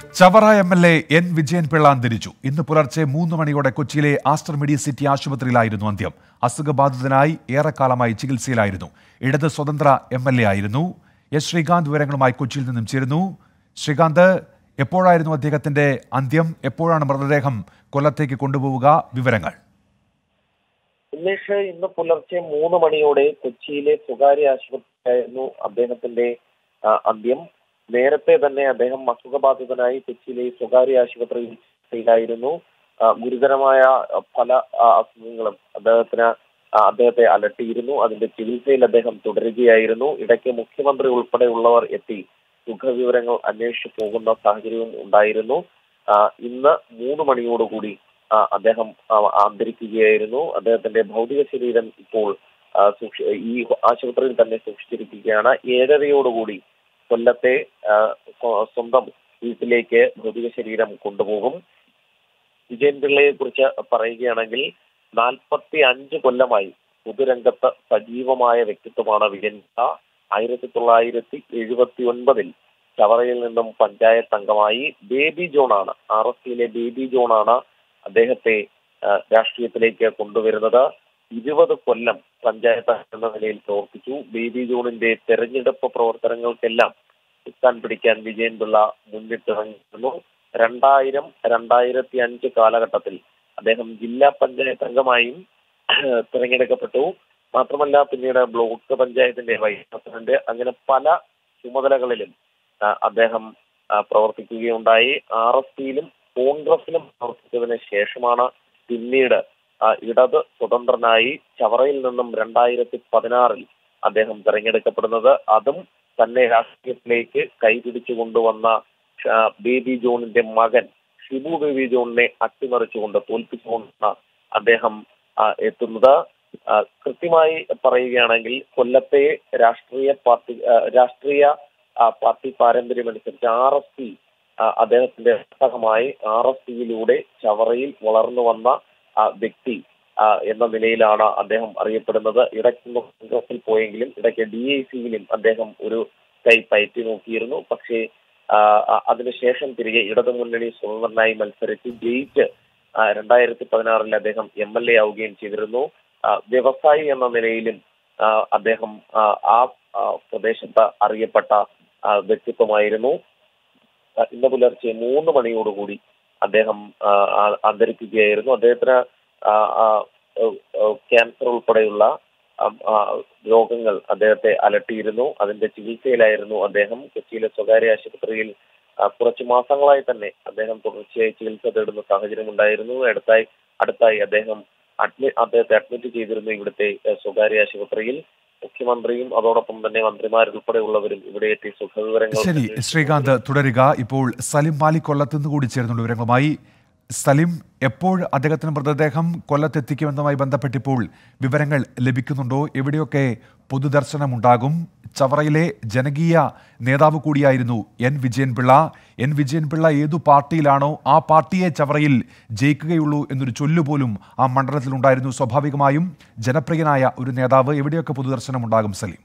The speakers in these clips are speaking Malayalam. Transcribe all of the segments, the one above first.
Chavara M L A N Vijayan Pillai അന്തരിച്ചു ഇന്ന് പുലർച്ചെ മൂന്ന് മണിയോടെ കൊച്ചിയിലെ ആസ്റ്റർ മെഡിസിറ്റി ആശുപത്രിയിലായിരുന്നു അന്ത്യം അസുഖബാധിതനായി ഏറെക്കാലമായി ചികിത്സയിലായിരുന്നു ഇടത് സ്വതന്ത്ര എം എൽ എ ആയിരുന്നു എസ് ശ്രീകാന്ത് വിവരങ്ങളുമായി കൊച്ചിയിൽ നിന്നും ചേരുന്നു ശ്രീകാന്ത് എപ്പോഴായിരുന്നു അദ്ദേഹത്തിന്റെ അന്ത്യം എപ്പോഴാണ് മൃതദേഹം കൊല്ലത്തേക്ക് കൊണ്ടുപോവുക വിവരങ്ങൾ ഉമേഷ് ഇന്ന് പുലർച്ചെ മൂന്ന് മണിയോടെ കൊച്ചിയിലെ സ്വകാര്യ ആശുപത്രിയായിരുന്നു അദ്ദേഹത്തിന്റെ ആ, അന്ത്യം നേരത്തെ തന്നെ അദ്ദേഹം അസുഖബാധിതനായി കൊച്ചിയിലെ ഈ സ്വകാര്യ ആശുപത്രിയിലായിരുന്നു ആ, ഗുരുതരമായ ആ, പല ആ, അസുഖങ്ങളും അദ്ദേഹത്തിന് ആ, അദ്ദേഹത്തെ അലട്ടിയിരുന്നു അതിന്റെ ചികിത്സയിൽ അദ്ദേഹം തുടരുകയായിരുന്നു ഇടയ്ക്ക് മുഖ്യമന്ത്രി ഉൾപ്പെടെയുള്ളവർ എത്തി സുഖവിവരങ്ങൾ അന്വേഷിച്ചു പോകുന്ന സാഹചര്യവും ഉണ്ടായിരുന്നു ആ, ഇന്ന് മൂന്ന് മണിയോടുകൂടി ആ, അദ്ദേഹം ആ, അന്തരിക്കുകയായിരുന്നു അദ്ദേഹത്തിന്റെ ഭൗതിക ശരീരം ഇപ്പോൾ ആ, സൂക്ഷി ഈ ആശുപത്രിയിൽ തന്നെ സൂക്ഷിച്ചിരിക്കുകയാണ് ഏഴരയോടുകൂടി കൊല്ലത്തെ ആ, സ്വ- സ്വന്തം വീട്ടിലേക്ക് ഭൗതിക ശരീരം കൊണ്ടുപോകും വിജയൻ പിള്ളയെ കുറിച്ച് പറയുകയാണെങ്കിൽ നാൽപ്പത്തി അഞ്ച് കൊല്ലമായി പൊതുരംഗത്ത് സജീവമായ വ്യക്തിത്വമാണ് വിജയൻ പിള്ള ആയിരത്തി തൊള്ളായിരത്തി എഴുപത്തി ഒൻപതിൽ ചവറയിൽ നിന്നും പഞ്ചായത്ത് അംഗമായി ബേബി ജോണാണ് ആർ എസ് സിയിലെ ബേബി ജോണാണ് അദ്ദേഹത്തെ ആ, രാഷ്ട്രീയത്തിലേക്ക് കൊണ്ടുവരുന്നത് ഇരുപത് കൊല്ലം പഞ്ചായത്ത് അംഗം എന്ന നിലയിൽ പ്രവർത്തിച്ചു ബേബി ജോണിന്റെ തെരഞ്ഞെടുപ്പ് പ്രവർത്തനങ്ങൾക്കെല്ലാം ചുക്കാൻ പിടിക്കാൻ വിജയൻ പിള്ള മുന്നിട്ടിറങ്ങിയിരുന്നു രണ്ടായിരം രണ്ടായിരത്തി അഞ്ച് കാലഘട്ടത്തിൽ അദ്ദേഹം ജില്ലാ പഞ്ചായത്ത് അംഗമായും തിരഞ്ഞെടുക്കപ്പെട്ടു മാത്രമല്ല പിന്നീട് ബ്ലോക്ക് പഞ്ചായത്തിന്റെ വൈസ് പ്രസിഡന്റ് അങ്ങനെ പല ചുമതലകളിലും ആ, അദ്ദേഹം ആ, പ്രവർത്തിക്കുകയുണ്ടായി ആർ എസ് പിയിലും കോൺഗ്രസിലും പ്രവർത്തിച്ചതിന് ശേഷമാണ് പിന്നീട് ആ, ഇടത് സ്വതന്ത്രനായി ചവറയിൽ നിന്നും രണ്ടായിരത്തി പതിനാറിൽ അദ്ദേഹം തെരഞ്ഞെടുക്കപ്പെടുന്നത് അതും തന്നെ രാഷ്ട്രീയത്തിലേക്ക് കൈപിടിച്ചു കൊണ്ടുവന്ന ആ, ബേബി ജോണിന്റെ മകൻ ഷിബു ബേബി ജോണിനെ അട്ടിമറിച്ചുകൊണ്ട് തോൽപ്പിച്ചുകൊണ്ടാണ് അദ്ദേഹം ആ, എത്തുന്നത് ആ, കൃത്യമായി പറയുകയാണെങ്കിൽ കൊല്ലത്തെ രാഷ്ട്രീയ പാർട്ടി ആ, രാഷ്ട്രീയ ആ, പാർട്ടി പാരമ്പര്യമനുസരിച്ച് ആർ എസ് പി അദ്ദേഹത്തിന്റെ ഘടകമായി ആർ എസ് പിയിലൂടെ ചവറയിൽ വളർന്നു വന്ന ആ, വ്യക്തി ആ, എന്ന നിലയിലാണ് അദ്ദേഹം അറിയപ്പെടുന്നത് ഇടയ്ക്ക് കോൺഗ്രസിൽ പോയെങ്കിലും ഇടയ്ക്ക് ഡി ഐ സിയിലും അദ്ദേഹം ഒരു കൈ പയറ്റി നോക്കിയിരുന്നു പക്ഷേ ആ, അ- അതിനുശേഷം തിരികെ ഇടതുമുന്നണി സ്വതന്ത്രനായി മത്സരിച്ച് ജയിച്ച് ആ, രണ്ടായിരത്തി പതിനാറിൽ അദ്ദേഹം എം എൽ എ ആവുകയും ചെയ്തിരുന്നു ആ, വ്യവസായി എന്ന നിലയിലും ആ, അദ്ദേഹം ആ, ആ ആ, പ്രദേശത്ത് അറിയപ്പെട്ട ആ, വ്യക്തിത്വമായിരുന്നു ആ, ഇന്ന് പുലർച്ചെ മൂന്ന് മണിയോടുകൂടി അദ്ദേഹം ആ, ആ, അന്തരിക്കുകയായിരുന്നു അദ്ദേഹത്തിന് ആ, ആ, ഏഹ്, ഏഹ്, ക്യാൻസർ ഉൾപ്പെടെയുള്ള ആ, ആ, രോഗങ്ങൾ അദ്ദേഹത്തെ അലട്ടിയിരുന്നു അതിന്റെ ചികിത്സയിലായിരുന്നു അദ്ദേഹം കൊച്ചിയിലെ സ്വകാര്യ ആശുപത്രിയിൽ ആ, കുറച്ച് മാസങ്ങളായി തന്നെ അദ്ദേഹം തുടർച്ചയായി ചികിത്സ തേടുന്ന സാഹചര്യം ഉണ്ടായിരുന്നു അടുത്തായി അടുത്തായി അദ്ദേഹം അഡ്മി അദ്ദേഹത്തെ അഡ്മിറ്റ് ചെയ്തിരുന്നു ഇവിടുത്തെ ഏഹ്, സ്വകാര്യ ആശുപത്രിയിൽ മുഖ്യമന്ത്രിയും അതോടൊപ്പം തന്നെ മന്ത്രിമാരുൾപ്പെടെയുള്ളവരും ഇവിടെ എത്തി സുഖവിവരങ്ങൾ ശരി ശ്രീകാന്ത് തുടരുക ഇപ്പോൾ സലിം മാലിക് കൊല്ലത്ത് നിന്ന് കൂടി ചേർന്നുള്ള വിവരങ്ങളുമായി സലിം എപ്പോൾ അദ്ദേഹത്തിന് മൃതദേഹം കൊല്ലത്തെത്തിക്കുമെന്നുമായി ബന്ധപ്പെട്ടിപ്പോൾ വിവരങ്ങൾ ലഭിക്കുന്നുണ്ടോ എവിടെയൊക്കെ പൊതുദർശനമുണ്ടാകും ചവറയിലെ ജനകീയ നേതാവ് കൂടിയായിരുന്നു എൻ വിജയൻപിള്ള എൻ വിജയൻപിള്ള ഏതു പാർട്ടിയിലാണോ ആ പാർട്ടിയെ ചവറയിൽ ജയിക്കുകയുള്ളൂ എന്നൊരു ചൊല്ലുപോലും ആ മണ്ഡലത്തിലുണ്ടായിരുന്നു സ്വാഭാവികമായും ജനപ്രിയനായ ഒരു നേതാവ് എവിടെയൊക്കെ പൊതുദർശനമുണ്ടാകും സലീം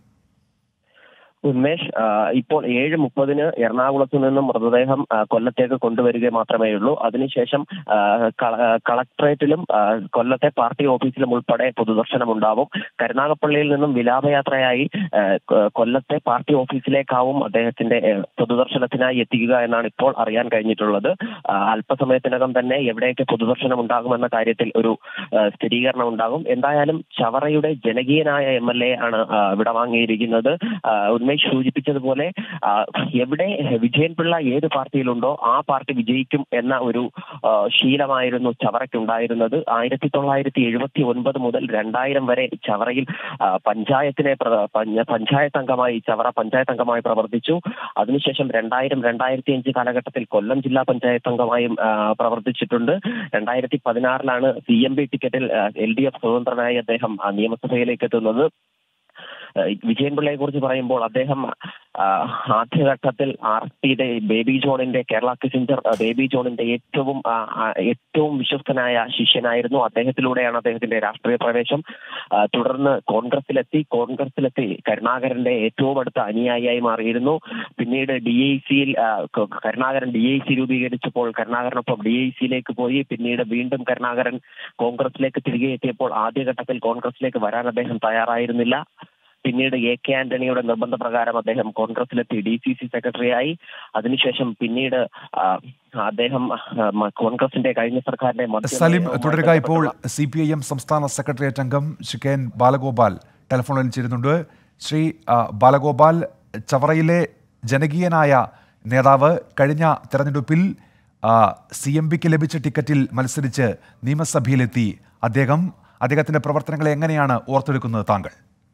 ഉന്മേഷ് ആ, ഇപ്പോൾ ഏഴ് മുപ്പതിന് എറണാകുളത്ത് നിന്നും മൃതദേഹം ആ, കൊല്ലത്തേക്ക് കൊണ്ടുവരിക മാത്രമേ ഉള്ളൂ അതിനുശേഷം ആ, കള- ആ, കളക്ടറേറ്റിലും ആ, കൊല്ലത്തെ പാർട്ടി ഓഫീസിലും ഉൾപ്പെടെ പൊതുദർശനം ഉണ്ടാവും കരുനാഗപ്പള്ളിയിൽ നിന്നും വിലാപയാത്രയായി ആ, കൊ- കൊല്ലത്തെ പാർട്ടി ഓഫീസിലേക്കാവും അദ്ദേഹത്തിന്റെ ആ, പൊതുദർശനത്തിനായി എത്തിക്കുക എന്നാണ് ഇപ്പോൾ അറിയാൻ കഴിഞ്ഞിട്ടുള്ളത് ആ, അല്പസമയത്തിനകം തന്നെ എവിടെയൊക്കെ പൊതുദർശനം ഉണ്ടാകുമെന്ന കാര്യത്തിൽ ഒരു ആ, സ്ഥിരീകരണം ഉണ്ടാകും എന്തായാലും ചവറയുടെ ജനകീയനായ എം എൽ എ ആണ് ആ, വിടവാങ്ങിയിരിക്കുന്നത് ആ, ഉന്മേഷ് സൂചിപ്പിച്ചതുപോലെ ആ, എവിടെ വിജയൻ പിള്ള ഏത് പാർട്ടിയിലുണ്ടോ ആ പാർട്ടി വിജയിക്കും എന്ന ഒരു ആ, ശീലമായിരുന്നു ചവറയ്ക്കുണ്ടായിരുന്നത് ആയിരത്തി തൊള്ളായിരത്തി എഴുപത്തി ഒൻപത് മുതൽ രണ്ടായിരം വരെ ചവറയിൽ ആ, പഞ്ചായത്തിനെ പ്ര- പഞ്ച- പഞ്ചായത്ത് അംഗമായി ചവറ പഞ്ചായത്ത് അംഗമായി പ്രവർത്തിച്ചു അതിനുശേഷം രണ്ടായിരം രണ്ടായിരത്തി അഞ്ച് കാലഘട്ടത്തിൽ കൊല്ലം ജില്ലാ പഞ്ചായത്ത് അംഗമായും ആ, പ്രവർത്തിച്ചിട്ടുണ്ട് രണ്ടായിരത്തി പതിനാറിലാണ് സി എം ബി ടിക്കറ്റിൽ എൽ ഡി എഫ് സ്വതന്ത്രനായി അദ്ദേഹം ആ, നിയമസഭയിലേക്ക് എത്തുന്നത് വിജയൻപിള്ളയെ കുറിച്ച് പറയുമ്പോൾ അദ്ദേഹം ആ, ആദ്യഘട്ടത്തിൽ ആർ പിയുടെ ബേബി ജോണിന്റെ കേരള കിസിഞ്ചർ ബേബി ജോണിന്റെ ഏറ്റവും ആ, ആ, ഏറ്റവും വിശ്വസ്തനായ ശിഷ്യനായിരുന്നു അദ്ദേഹത്തിലൂടെയാണ് അദ്ദേഹത്തിന്റെ രാഷ്ട്രീയ പ്രവേശം ആ, തുടർന്ന് കോൺഗ്രസിലെത്തി കോൺഗ്രസിലെത്തി കരുണാകരന്റെ ഏറ്റവും അടുത്ത അനുയായിയായി മാറിയിരുന്നു പിന്നീട് ഡി ഐ സിയിൽ കരുണാകരൻ ഡി ഐ സി രൂപീകരിച്ചപ്പോൾ കരുണാകരനൊപ്പം ഡി ഐ സിയിലേക്ക് പോയി പിന്നീട് വീണ്ടും കരുണാകരൻ കോൺഗ്രസിലേക്ക് തിരികെ എത്തിയപ്പോൾ ആദ്യഘട്ടത്തിൽ കോൺഗ്രസിലേക്ക് വരാൻ അദ്ദേഹം തയ്യാറായിരുന്നില്ല പിന്നീട് എ കെ ആന്റണിയുടെ നിർബന്ധപ്രകാരം അദ്ദേഹം കോൺഗ്രസിലെത്തി ഡി സി സി സെക്രട്ടറിയായി അതിനുശേഷം പിന്നീട് ആ, അദ്ദേഹം ആ, മ- കോൺഗ്രസിന്റെ കഴിഞ്ഞ സർക്കാരിന്റെ മദ്യ സലിം നയവുമായി തുടരുക ഇപ്പോൾ ബന്ധപ്പെട്ടുള്ള- സി പി ഐ എം സംസ്ഥാന സെക്രട്ടേറിയറ്റ് അംഗം ശ്രീ കെ എൻ ബാലഗോപാൽ ടെലിഫോണിൽ ചേരുന്നുണ്ട് ശ്രീ ആ, ബാലഗോപാൽ ചവറയിലെ ജനകീയനായ നേതാവ് കഴിഞ്ഞ തെരഞ്ഞെടുപ്പിൽ സി എം പിക്ക് ലഭിച്ച ടിക്കറ്റിൽ മത്സരിച്ച് നിയമസഭയിലെത്തി അദ്ദേഹം അദ്ദേഹത്തിന്റെ പ്രവർത്തനങ്ങളെ എങ്ങനെയാണ് ഓർത്തെടുക്കുന്നത് താങ്കൾ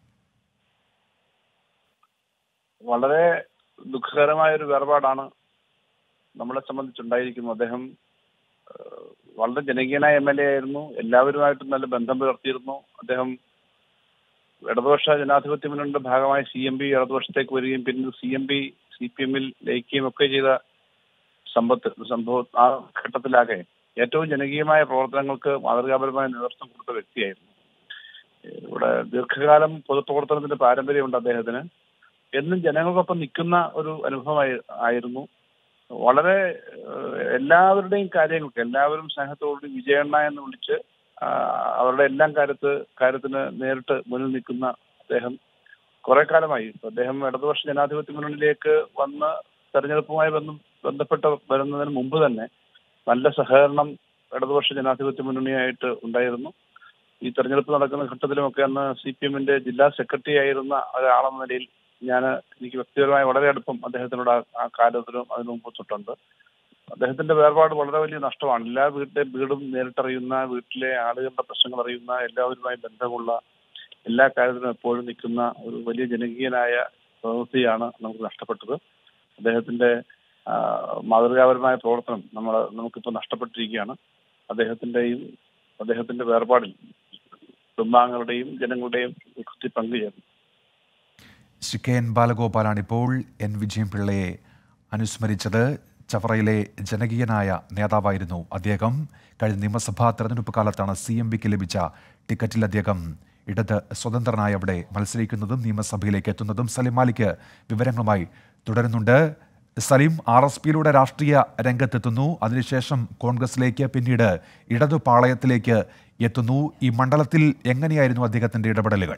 വളരെ ദുഃഖകരമായ ഒരു വേർപാടാണ് നമ്മളെ സംബന്ധിച്ചുണ്ടായിരിക്കുന്നത് അദ്ദേഹം ഏഹ്, വളരെ ജനകീയനായ എം എൽ എ ആയിരുന്നു എല്ലാവരുമായിട്ടും നല്ല ബന്ധം പുലർത്തിയിരുന്നു അദ്ദേഹം ഇടതുപക്ഷ ജനാധിപത്യ മുന്നണിയുടെ ഭാഗമായി സി എം പി ഇടതുപക്ഷത്തേക്ക് വരികയും പിന്നീട് C M P C P എമ്മിൽ ലയിക്കുകയും ഒക്കെ ചെയ്ത സമ്പത്ത് സംഭവം ആ ഘട്ടത്തിലാകെ ഏറ്റവും ജനകീയമായ പ്രവർത്തനങ്ങൾക്ക് മാതൃകാപരമായ നേതൃത്വം കൊടുത്ത വ്യക്തിയായിരുന്നു ഏഹ് ഇവിടെ ദീർഘകാലം പൊതുപ്രവർത്തനത്തിന്റെ പാരമ്പര്യമുണ്ട് അദ്ദേഹത്തിന് എന്നും ജനങ്ങൾക്കൊപ്പം നിൽക്കുന്ന ഒരു അനുഭവമായി ആയിരുന്നു വളരെ ഏഹ്, എല്ലാവരുടെയും കാര്യങ്ങൾക്ക് എല്ലാവരും സ്നേഹത്തോടുകൂടി വിജയണ്ണ എന്ന് വിളിച്ച് ആ, അവരുടെ എല്ലാം കാര്യത്ത് കാര്യത്തിന് നേരിട്ട് മുന്നിൽ നിൽക്കുന്ന അദ്ദേഹം കുറെ കാലമായി ഇപ്പൊ അദ്ദേഹം ഇടതുപക്ഷ ജനാധിപത്യ മുന്നണിയിലേക്ക് വന്ന് തെരഞ്ഞെടുപ്പുമായി ബന്ധം ബന്ധപ്പെട്ട് വരുന്നതിന് മുമ്പ് തന്നെ നല്ല സഹകരണം ഇടതുപക്ഷ ജനാധിപത്യ മുന്നണിയായിട്ട് ഉണ്ടായിരുന്നു ഈ തെരഞ്ഞെടുപ്പ് നടക്കുന്ന ഘട്ടത്തിലുമൊക്കെ അന്ന് സി പി എമ്മിന്റെ ജില്ലാ സെക്രട്ടറി ആയിരുന്ന ഒരാളെന്ന നിലയിൽ ഞാൻ എനിക്ക് വ്യക്തിപരമായി വളരെ അടുപ്പം അദ്ദേഹത്തിനോട് ആ- ആ കാലത്തിലും അതിനു മുമ്പ് തൊട്ടുണ്ട് അദ്ദേഹത്തിന്റെ വേർപാട് വളരെ വലിയ നഷ്ടമാണ് എല്ലാ വീട്ടിലെ വീടും നേരിട്ടറിയുന്ന വീട്ടിലെ ആളുകളുടെ പ്രശ്നങ്ങൾ അറിയുന്ന എല്ലാവരുമായി ബന്ധമുള്ള എല്ലാ കാര്യത്തിലും എപ്പോഴും നിൽക്കുന്ന ഒരു വലിയ ജനകീയനായ പ്രവൃത്തിയാണ് നമുക്ക് നഷ്ടപ്പെട്ടത് അദ്ദേഹത്തിന്റെ ആ, മാതൃകാപരമായ പ്രവർത്തനം നമ്മൾ നമുക്കിപ്പോൾ നഷ്ടപ്പെട്ടിരിക്കുകയാണ് അദ്ദേഹത്തിന്റെയും അദ്ദേഹത്തിന്റെ വേർപാടിൽ കുടുംബാംഗങ്ങളുടെയും ജനങ്ങളുടെയും ദുഃഖത്തിൽ പങ്കുചേർന്നു ശ്രീ കെ എൻ ബാലഗോപാലാണ് ഇപ്പോൾ എൻ വിജയൻപിള്ളയെ അനുസ്മരിച്ചത് ചവറയിലെ ജനകീയനായ നേതാവായിരുന്നു അദ്ദേഹം കഴിഞ്ഞ നിയമസഭാ തെരഞ്ഞെടുപ്പ് കാലത്താണ് സി എം പിക്ക് ലഭിച്ച ടിക്കറ്റിൽ അദ്ദേഹം ഇടത് സ്വതന്ത്രനായി അവിടെ മത്സരിക്കുന്നതും നിയമസഭയിലേക്ക് എത്തുന്നതും സലിം മാലിക്ക് വിവരങ്ങളുമായി തുടരുന്നുണ്ട് സലീം ആർ എസ് പിയിലൂടെ രാഷ്ട്രീയ രംഗത്തെത്തുന്നു അതിനുശേഷം കോൺഗ്രസിലേക്ക് പിന്നീട് ഇടതു പാളയത്തിലേക്ക് എത്തുന്നു ഈ മണ്ഡലത്തിൽ എങ്ങനെയായിരുന്നു അദ്ദേഹത്തിന്റെ ഇടപെടലുകൾ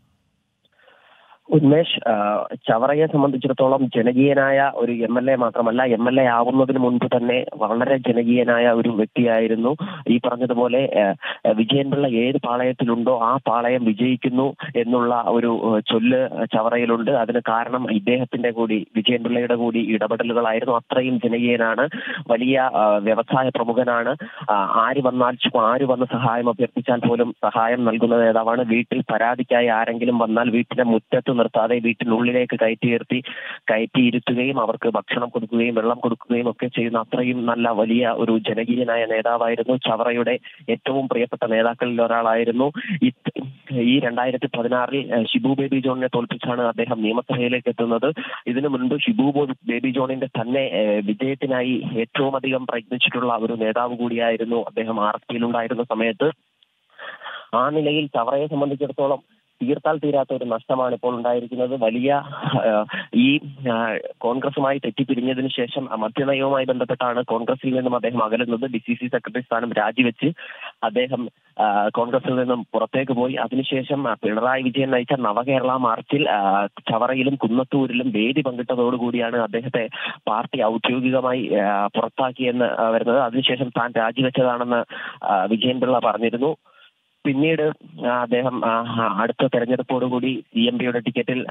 ഉന്മേഷ് ആ, ചവറയെ സംബന്ധിച്ചിടത്തോളം ജനകീയനായ ഒരു എം എൽ എ മാത്രമല്ല എം എൽ എ ആവുന്നതിന് മുൻപ് തന്നെ വളരെ ജനകീയനായ ഒരു വ്യക്തിയായിരുന്നു ഈ പറഞ്ഞതുപോലെ ആ, വിജയൻപിള്ള ഏത് പാളയത്തിലുണ്ടോ ആ പാളയം വിജയിക്കുന്നു എന്നുള്ള ഒരു ആ, ചൊല്ല് ചവറയിലുണ്ട് അതിന് കാരണം ഇദ്ദേഹത്തിന്റെ കൂടി വിജയൻപിള്ളയുടെ കൂടി ഇടപെടലുകളായിരുന്നു അത്രയും ജനകീയനാണ് വലിയ ആ, വ്യവസായ പ്രമുഖനാണ് ആ, ആര് വന്നാൽ ചു- ആര് വന്ന് സഹായം അഭ്യർത്ഥിച്ചാൽ പോലും സഹായം നൽകുന്ന നേതാവാണ് വീട്ടിൽ പരാതിക്കായി ആരെങ്കിലും വന്നാൽ വീട്ടിന്റെ മുറ്റത്ത് നിർത്താതെ വീട്ടിനുള്ളിലേക്ക് കയറ്റിയിരുത്തി കയറ്റിയിരുത്തുകയും അവർക്ക് ഭക്ഷണം കൊടുക്കുകയും വെള്ളം കൊടുക്കുകയും ഒക്കെ ചെയ്യുന്ന അത്രയും നല്ല വലിയ ഒരു ജനകീയനായ നേതാവായിരുന്നു ചവറയുടെ ഏറ്റവും പ്രിയപ്പെട്ട നേതാക്കളിൽ ഒരാളായിരുന്നു ഇത് ഈ രണ്ടായിരത്തി പതിനാറിൽ ഏഹ്, ഷിബു ബേബി ജോണിനെ തോൽപ്പിച്ചാണ് അദ്ദേഹം നിയമസഭയിലേക്ക് എത്തുന്നത് ഇതിനു മുൻപ് ഷിബു ബോ- ബേബി ജോണിന്റെ തന്നെ ഏഹ്, വിജയത്തിനായി ഏറ്റവും അധികം പ്രയത്നിച്ചിട്ടുള്ള ഒരു നേതാവ് കൂടിയായിരുന്നു അദ്ദേഹം ആർ എസ് പിയിലുണ്ടായിരുന്ന സമയത്ത് ആ നിലയിൽ ചവറയെ സംബന്ധിച്ചിടത്തോളം തീർത്താൽ തീരാത്ത ഒരു നഷ്ടമാണ് ഇപ്പോൾ ഉണ്ടായിരിക്കുന്നത് വലിയ ആ, ഈ ആ, കോൺഗ്രസുമായി തെറ്റിപ്പിരിഞ്ഞതിന് ശേഷം ആ മദ്യനയവുമായി ബന്ധപ്പെട്ടാണ് കോൺഗ്രസിൽ നിന്നും അദ്ദേഹം അകലുന്നത് ഡി സി സി സെക്രട്ടറി സ്ഥാനം രാജിവെച്ച് അദ്ദേഹം ആ, കോൺഗ്രസിൽ നിന്നും പുറത്തേക്ക് പോയി അതിനുശേഷം ആ, പിണറായി വിജയൻ നയിച്ച നവകേരള മാർച്ചിൽ ആ, ചവറയിലും കുന്നത്തൂരിലും വേദി പങ്കിട്ടതോടുകൂടിയാണ് അദ്ദേഹത്തെ പാർട്ടി ഔദ്യോഗികമായി ആ, പുറത്താക്കിയെന്ന് ആ, വരുന്നത് അതിനുശേഷം താൻ രാജിവെച്ചതാണെന്ന് ആ, വിജയൻ പിള്ള പറഞ്ഞിരുന്നു പിന്നീട് ആ, അദ്ദേഹം ആ, ആ, അടുത്ത തെരഞ്ഞെടുപ്പോടുകൂടി സി എം പിയുടെ ടിക്കറ്റിൽ ആ,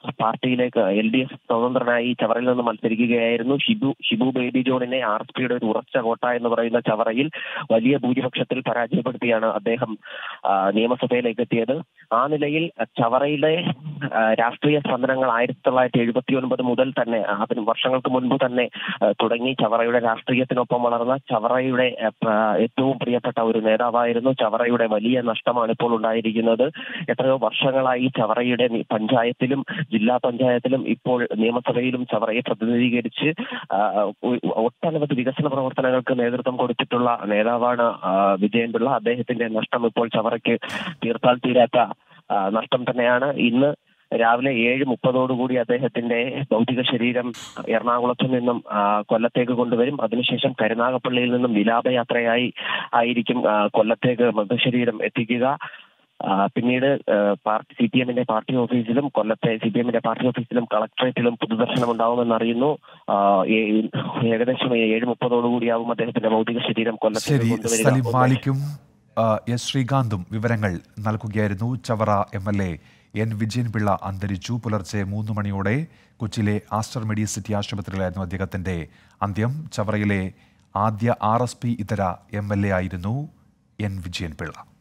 പാർട്ടിയിലേക്ക് എൽ ഡി എഫ് സ്വതന്ത്രനായി ചവറയിൽ നിന്ന് മത്സരിക്കുകയായിരുന്നു ഷിബു ഷിബു ബേബി ജോണിനെ ആർ എസ് പിയുടെ ഒരു ഉറച്ച കോട്ട എന്ന് പറയുന്ന ചവറയിൽ വലിയ ഭൂരിപക്ഷത്തിൽ പരാജയപ്പെടുത്തിയാണ് അദ്ദേഹം ആ, നിയമസഭയിലേക്ക് എത്തിയത് ആ നിലയിൽ ചവറയിലെ ആ, രാഷ്ട്രീയ സ്പന്ദനങ്ങൾ ആയിരത്തി തൊള്ളായിരത്തി എഴുപത്തി ഒൻപത് മുതൽ തന്നെ ആ, അതിന് വർഷങ്ങൾക്ക് മുൻപ് തന്നെ ആ, തുടങ്ങി ചവറയുടെ രാഷ്ട്രീയത്തിനൊപ്പം വളർന്ന ചവറയുടെ ആ, പ്ര- ഏറ്റവും പ്രിയപ്പെട്ട ഒരു നേതാവായിരുന്നു ചവറയുടെ വലിയ നഷ്ടമാണ് ഇപ്പോൾ ഉണ്ടായിരിക്കുന്നത് എത്രയോ വർഷങ്ങളായി ചവറയുടെ നി- പഞ്ചായത്തിലും ജില്ലാ പഞ്ചായത്തിലും ഇപ്പോൾ നിയമസഭയിലും ചവറയെ പ്രതിനിധീകരിച്ച് ആ, ഒ- ഒട്ടനവധി വികസന പ്രവർത്തനങ്ങൾക്ക് നേതൃത്വം കൊടുത്തിട്ടുള്ള നേതാവാണ് ആ, വിജയൻ പിള്ള അദ്ദേഹത്തിന്റെ നഷ്ടം ഇപ്പോൾ ചവറയ്ക്ക് തീർത്താൽ തീരാത്ത ആ, നഷ്ടം തന്നെയാണ് ഇന്ന് രാവിലെ ഏഴ് മുപ്പതോടുകൂടി അദ്ദേഹത്തിന്റെ ഭൗതിക ശരീരം എറണാകുളത്തു നിന്നും ആ, കൊല്ലത്തേക്ക് കൊണ്ടുവരും അതിനുശേഷം കരുനാഗപ്പള്ളിയിൽ നിന്നും വിലാപയാത്രയായി ആയിരിക്കും ആ, കൊല്ലത്തേക്ക് മൃതശരീരം എത്തിക്കുക ആ, പിന്നീട് ആ, പാർട്ടി സി പി എമ്മിന്റെ പാർട്ടി ഓഫീസിലും കൊല്ലത്തെ സി പി എമ്മിന്റെ പാർട്ടി ഓഫീസിലും കളക്ടറേറ്റിലും പൊതുദർശനം ഉണ്ടാവുമെന്ന് അറിയുന്നു ആ, ഏ- ഏകദേശം ഏഴ് മുപ്പതോടുകൂടിയാവും അദ്ദേഹത്തിന്റെ ഭൗതിക ശരീരം കൊല്ലത്തേക്ക് ശരി കൊണ്ടുവരിക സലിം മാലിക്കും ആ, എസ് ശ്രീകാന്തും വിവരങ്ങൾ നൽകുകയായിരുന്നു Chavara M L A N Vijayan Pillai അന്തരിച്ചു പുലർച്ചെ മൂന്ന് മണിയോടെ കൊച്ചിയിലെ ആസ്റ്റർ മെഡിസിറ്റി ആശുപത്രിയിലായിരുന്നു അദ്ദേഹത്തിന്റെ അന്ത്യം ചവറയിലെ ആദ്യ ആർ എസ് പി ഇതര എം എൽ എ ആയിരുന്നു എൻ വിജയൻപിള്ള